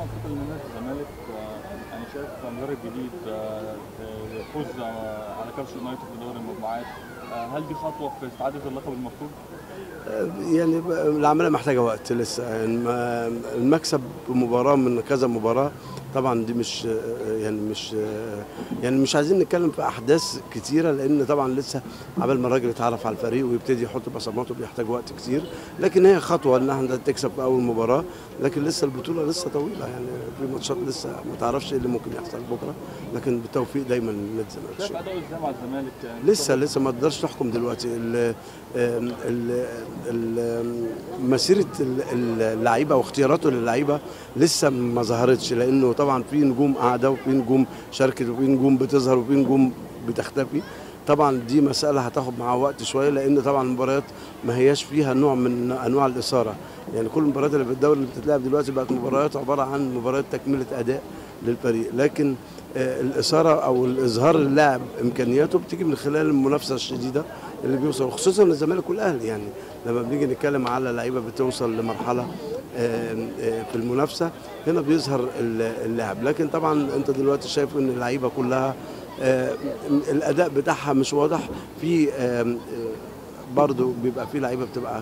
منطقي ان نادي الزمالك آه، يعني شايف مدرب جديد آه، يفوز آه، على كابتن يونايتد في دوري المجموعات آه، هل دي خطوه في استعاده اللقب المفروض؟ يعني ب- العمليه محتاجه وقت لسه يعني ما- المكسب بمباراه من كذا مباراه طبعا دي مش يعني مش يعني مش عايزين نتكلم في احداث كتيره لان طبعا لسه عبال ما الراجل يتعرف على الفريق ويبتدي يحط بصماته بيحتاج وقت كتير لكن هي خطوه ان احنا تكسب في اول مباراه لكن لسه البطوله لسه طويله يعني في ماتشات لسه ما تعرفش ايه اللي ممكن يحصل بكره لكن بالتوفيق دايما للنادي الزمالك شايف اداؤه ازاي مع الزمالك يعني لسه لسه ما تقدرش تحكم دلوقتي ال- ال- ال- ال- مسيره ال- اللعيبه واختياراته للعيبه لسه ما ظهرتش لانه طبعا في نجوم قاعده وفي نجوم شاركت وفي نجوم بتظهر وفي نجوم بتختفي طبعا دي مساله هتاخد معاها وقت شويه لان طبعا المباريات ما هياش فيها نوع من انواع الاثاره يعني كل المباريات اللي في الدوري اللي بتتلعب دلوقتي بقت مباريات عباره عن مباريات تكمله اداء للفريق لكن آه، الاثاره او الاظهار اللاعب امكانياته بتيجي من خلال المنافسه الشديده اللي بيوصل خصوصا الزمالك والاهلي يعني لما بنيجي نتكلم على لعيبه بتوصل لمرحله آه، آه، في المنافسه هنا بيظهر ال- اللاعب لكن طبعا انت دلوقتي شايف ان اللعيبه كلها آه، الاداء بتاعها مش واضح في آم، آه، برضو بيبقى في لعيبه بتبقى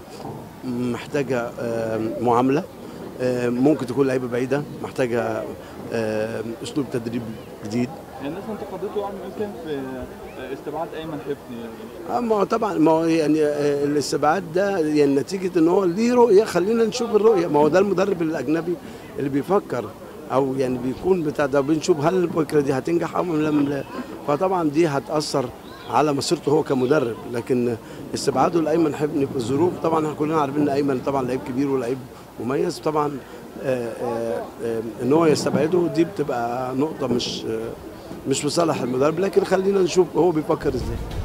محتاجه آم، معامله آم، ممكن تكون لعيبه بعيده محتاجه آم، اسلوب تدريب جديد يعني الناس انتقدته يعني يمكن في آه، استبعاد ايمن حفني آه، ما هو طبعا ما هو يعني آه، الاستبعاد ده يعني نتيجه ان هو ليه رؤيه خلينا نشوف الرؤيه ما هو ده المدرب الاجنبي اللي بيفكر او يعني بيكون بتاع ده بنشوف هل الفكره دي هتنجح او لم لا فطبعا دي هتاثر على مسيرته هو كمدرب لكن استبعاده لايمن حفني في الظروف طبعا احنا كلنا عارفين ان ايمن طبعا لعيب كبير ولعيب مميز طبعا آه، آه، آه، ان هو يستبعده دي بتبقى نقطه مش آه، مش في صالح المدرب لكن خلينا نشوف هو بيفكر ازاي